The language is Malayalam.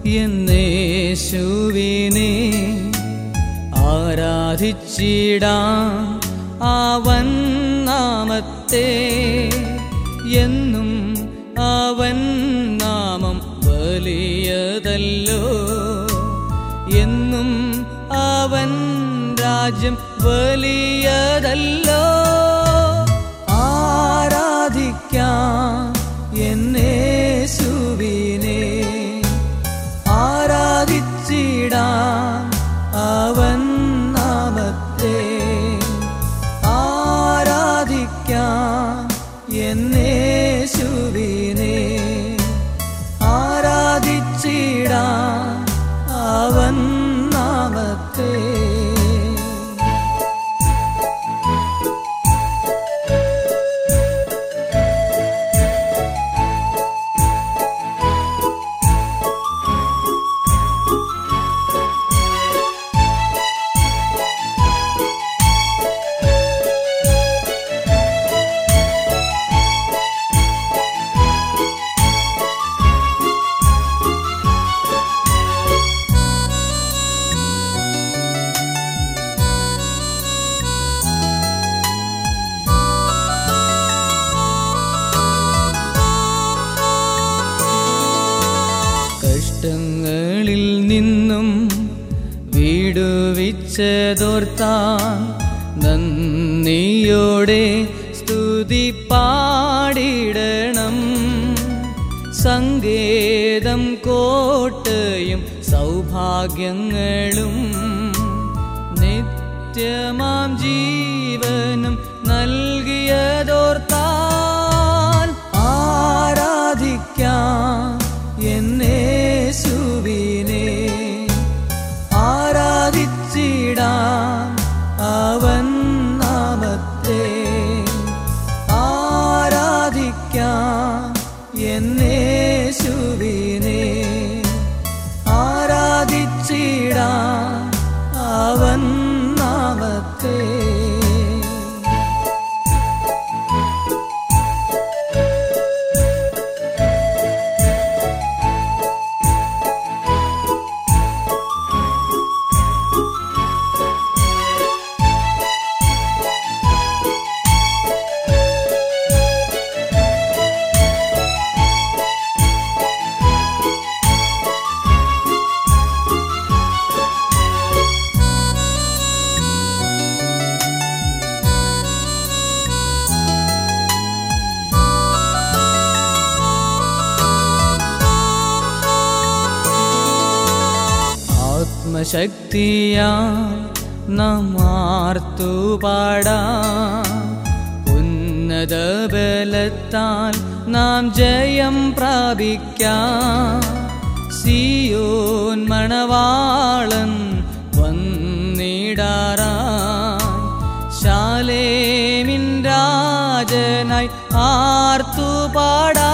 എന്നേശുവിനെ ആരാധിച്ചിടാം അവൻ നാമത്തെ എന്നും അവൻ നാമം വലിയതല്ലോ എന്നും അവൻ രാജ്യം വലിയതല്ലോ ആരാധിക്കാം എന്നേശുവിനെ ആരാധിച്ചിടാം അവൻ നാമത്തെ ആരാധിക്കാം എന്നേശുവിനെ ആരാധിച്ചിടാം അവൻ നാമത്തെ കഷ്ടങ്ങളിൽ നിന്നും വിടുവിച്ചതോർത്താൻ നന്ദിയോടെ സ്തുതി പാടിടണം സങ്കേതം കോട്ടയും സൗഭാഗ്യങ്ങളും നിത്യമാം ജീവനും നൽകിയതോർത്താൽ ആരാധിക്കാം എന്നേശുവിനെ ആരാധിച്ചിടാം അവൻ നാമത്തെ ആരാധിക്കാം എന്നേശുവിനെ ആരാധിച്ചിടാം അവൻ നാമത്തെ ആത്മശക്തിയാ നാം ആർത്തു പാടാം ഉന്നത ബലത്താൽ നാം ജയം പ്രാപിക്കാം സിയോൻ മണവാളൻ വന്നിടാറായി ശാലേമിൻ രാജനായി ആർത്തു പാടാം